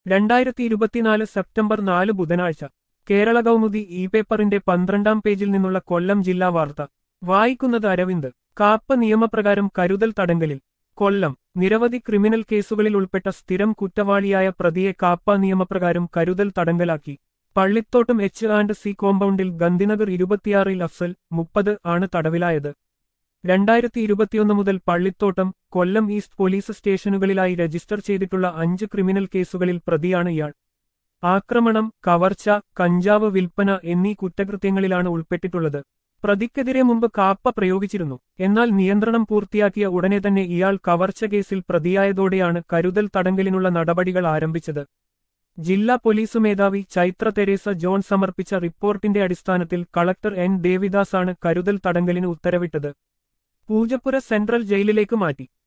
രണ്ടായിരത്തി ഇരുപത്തിനാല് സെപ്റ്റംബർ നാല് ബുധനാഴ്ച കേരള കൗമുദി ഇ പേപ്പറിന്റെ പന്ത്രണ്ടാം പേജിൽ നിന്നുള്ള കൊല്ലം ജില്ലാ വാർത്ത വായിക്കുന്നത് അരവിന്ദ് കാപ്പ നിയമപ്രകാരം കരുതൽ തടങ്കലിൽ കൊല്ലം നിരവധി ക്രിമിനൽ കേസുകളിൽ ഉൾപ്പെട്ട സ്ഥിരം കുറ്റവാളിയായ പ്രതിയെ കാപ്പ നിയമപ്രകാരം കരുതൽ തടങ്കലാക്കി പള്ളിത്തോട്ടം എച്ച് ആൻഡ് സി കോമ്പൗണ്ടിൽ ഗന്ധിനഗർ ഇരുപത്തിയാറിൽ അഫ്സൽ മുപ്പത് ആണ് തടവിലായത് രണ്ടായിരത്തി ഇരുപത്തിയൊന്ന് മുതൽ പള്ളിത്തോട്ടം കൊല്ലം ഈസ്റ്റ് പോലീസ് സ്റ്റേഷനുകളിലായി രജിസ്റ്റർ ചെയ്തിട്ടുള്ള അഞ്ച് ക്രിമിനൽ കേസുകളിൽ പ്രതിയാണ് ഇയാൾ ആക്രമണം കവർച്ച കഞ്ചാവ് വിൽപ്പന എന്നീ കുറ്റകൃത്യങ്ങളിലാണ് ഉൾപ്പെട്ടിട്ടുള്ളത് പ്രതിക്കെതിരെ മുമ്പ് കാപ്പ പ്രയോഗിച്ചിരുന്നു എന്നാൽ നിയന്ത്രണം പൂർത്തിയാക്കിയ ഉടനെ തന്നെ ഇയാൾ കവർച്ച കേസിൽ പ്രതിയായതോടെയാണ് കരുതൽ തടങ്കലിനുള്ള നടപടികൾ ആരംഭിച്ചത് ജില്ലാ പോലീസ് മേധാവി ചൈത്ര തെരേസ ജോൺ സമർപ്പിച്ച റിപ്പോർട്ടിന്റെ അടിസ്ഥാനത്തിൽ കളക്ടർ എൻ ദേവിദാസാണ് കരുതൽ തടങ്കലിന് ഉത്തരവിട്ടത് പൂജപ്പുര സെൻട്രൽ ജയിലിലേക്ക് മാറ്റി